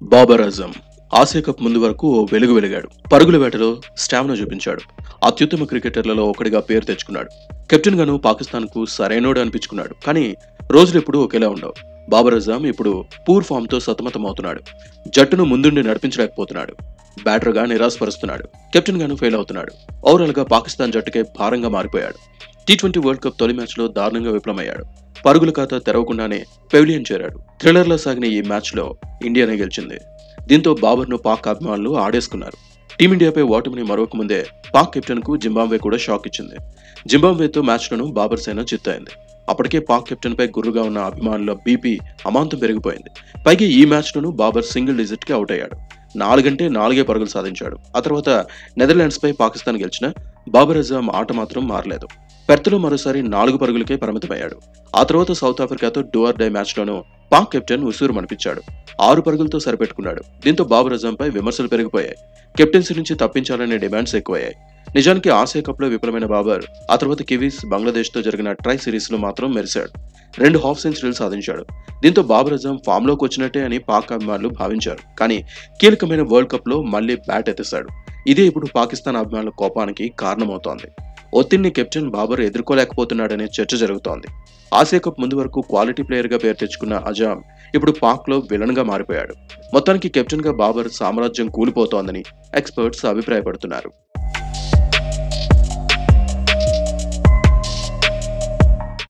Babur అజం Asia cup ముందు వరకు ఓ వెలుగు వెలిగాడు పరుగుల వేటలో స్టామినా చూపించాడు అత్యుత్తమ క్రికెటర్లలో ఒకటిగా పేరు తెచ్చుకున్నాడు కెప్టెన్ గాను పాకిస్తాన్ కు సరైనోడు అనిపించుకున్నాడు కానీ రోజులు ఎప్పుడు ఒకేలా ఉండవు బాబర్ అజాం ఇప్పుడు పూర్ ఫామ్ తో సతమతమవుతున్నాడు జట్టును ముందుండి నడిపించలేకపోతున్నాడు బ్యాటర్ గా నిరాశపరుస్తున్నాడు కెప్టెన్ గాను ఫెయిల్ అవుతున్నాడు ఓవరాల్ గా పాకిస్తాన్ జట్టుకే భారంగా మారిపోయాడు టీ ట్వంటీ వరల్డ్ కప్ తొలి మ్యాచ్ లో దారుణంగా విఫలమయ్యాడు పరుగుల ఖాతా తెరవకుండానే పెవిలియన్ చేరాడు థ్రిల్లర్ లో సాగిన ఈ మ్యాచ్ లో ఇండియానే గెలిచింది దీంతో బాబర్ ను పాక్ అభిమానులు ఆడేసుకున్నారు టీమిండియాపై ఓటమిని మరొక ముందే పాక్ కెప్టెన్ కు జింబాబ్వే కూడా షాక్ ఇచ్చింది జింబాబ్వేతో మ్యాచ్లను బాబర్ సేన చిత్తయింది అప్పటికే పాక్ కెప్టెన్ పై గుర్రుగా ఉన్న అభిమానుల బీపీ అమాంతం పెరిగిపోయింది పైగా ఈ మ్యాచ్లోనూ బాబర్ సింగిల్ డిజిట్ కి అవుట్ అయ్యాడు నాలుగంటే నాలుగే పరుగులు సాధించాడు ఆ తర్వాత నెదర్లాండ్స్ పై పాకిస్తాన్ గెలిచిన బాబర్ అజాం ఆట మాత్రం మారలేదు పెర్త్లో మరోసారి నాలుగు పరుగులకే పరిమితమయ్యాడు ఆ తర్వాత సౌత్ ఆఫ్రికాతో డూఆర్ డై మ్యాచ్లోనూ పాక్ కెప్టెన్ ఉసూరు మనిపించాడు ఆరు పరుగులతో సరిపెట్టుకున్నాడు దీంతో బాబర్ అజంపై విమర్శలు పెరిగిపోయాయి కెప్టెన్సీ నుంచి తప్పించాలనే డిమాండ్స్ ఎక్కువయ్యాయి నిజానికి ఆసియా కప్ లో విఫలమైన బాబర్ ఆ తర్వాత కివీస్ బంగ్లాదేశ్ తో జరిగిన ట్రై సిరీస్ లో మాత్రం మెరిశాడు రెండు హాఫ్ సెంచరీలు సాధించాడు దీంతో బాబర్ అజం ఫామ్ లోకి వచ్చినట్టే అని పాక్ అభిమానులు భావించారు కానీ కీలకమైన వరల్డ్ కప్ లో మళ్ళీ బ్యాట్ ఎత్తేశాడు ఇదే ఇప్పుడు పాకిస్తాన్ అభిమానుల కోపానికి కారణమవుతోంది ఒత్తిడిని కెప్టెన్ బాబర్ ఎదుర్కోలేకపోతున్నాడనే చర్చ జరుగుతోంది ఆసియా కప్ ముందు వరకు క్వాలిటీ ప్లేయర్ గా పేరు తెచ్చుకున్న అజాం ఇప్పుడు పాక్ లో విలన్ గా మారిపోయాడు మొత్తానికి కెప్టెన్ గా బాబర్ సామ్రాజ్యం కూలిపోతోందని ఎక్స్పర్ట్స్ అభిప్రాయపడుతున్నారు